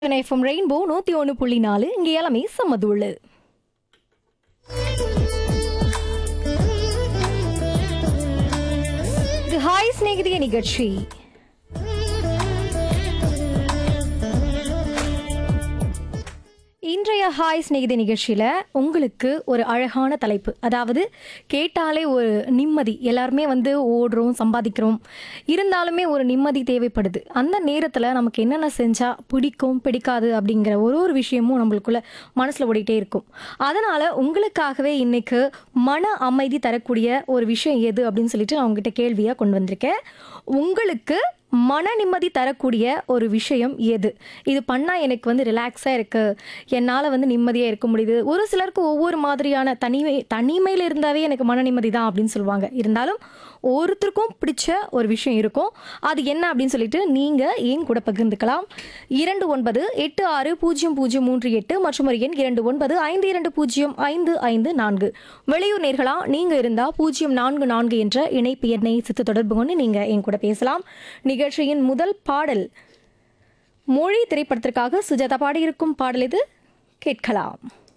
FM rainbow நூத்தி ஒன்று புள்ளி நாலு இங்கே எல்லாமே சம்மதுள்ளு இது ஹாய் சிநேகிதிய நிகழ்ச்சி இன்றைய ஹாய் சிநேகிதி நிகழ்ச்சியில் உங்களுக்கு ஒரு அழகான தலைப்பு அதாவது கேட்டாலே ஒரு நிம்மதி எல்லாருமே வந்து ஓடுறோம் சம்பாதிக்கிறோம் இருந்தாலுமே ஒரு நிம்மதி தேவைப்படுது அந்த நேரத்தில் நமக்கு என்னென்ன செஞ்சால் பிடிக்கும் பிடிக்காது அப்படிங்கிற ஒரு ஒரு விஷயமும் நம்மளுக்குள்ள மனசில் ஓடிட்டே இருக்கும் அதனால் உங்களுக்காகவே இன்னைக்கு மன அமைதி தரக்கூடிய ஒரு விஷயம் எது அப்படின்னு சொல்லிட்டு நான் உங்ககிட்ட கேள்வியாக கொண்டு வந்திருக்கேன் உங்களுக்கு மன நிம்மதி தரக்கூடிய ஒரு விஷயம் எது இது பண்ணால் எனக்கு வந்து ரிலாக்ஸாக இருக்குது என்னால் வந்து நிம்மதியாக இருக்க முடியுது ஒரு சிலருக்கு ஒவ்வொரு மாதிரியான தனிமை தனிமையில் இருந்தாவே எனக்கு மன நிம்மதி தான் அப்படின்னு சொல்லுவாங்க இருந்தாலும் ஒருத்தருக்கும் பிடிச்ச ஒரு விஷயம் இருக்கும் அது என்ன அப்படின்னு சொல்லிட்டு நீங்கள் ஏன் கூட பகிர்ந்துக்கலாம் இரண்டு ஒன்பது எட்டு ஆறு பூஜ்ஜியம் பூஜ்ஜியம் மூன்று எட்டு மற்றும் ஒரு எண் இரண்டு ஒன்பது ஐந்து இரண்டு பூஜ்ஜியம் ஐந்து ஐந்து நான்கு வெளியூர் நேர்களா நீங்கள் இருந்தால் பூஜ்ஜியம் நான்கு நான்கு என்ற இணைப்பு எண்ணை சித்து தொடர்பு கொண்டு நீங்கள் என் கூட பேசலாம் நிகழ்ச்சியின் முதல் பாடல் மொழி திரைப்படத்திற்காக சுஜாதா பாடியிருக்கும் பாடல் இது கேட்கலாம்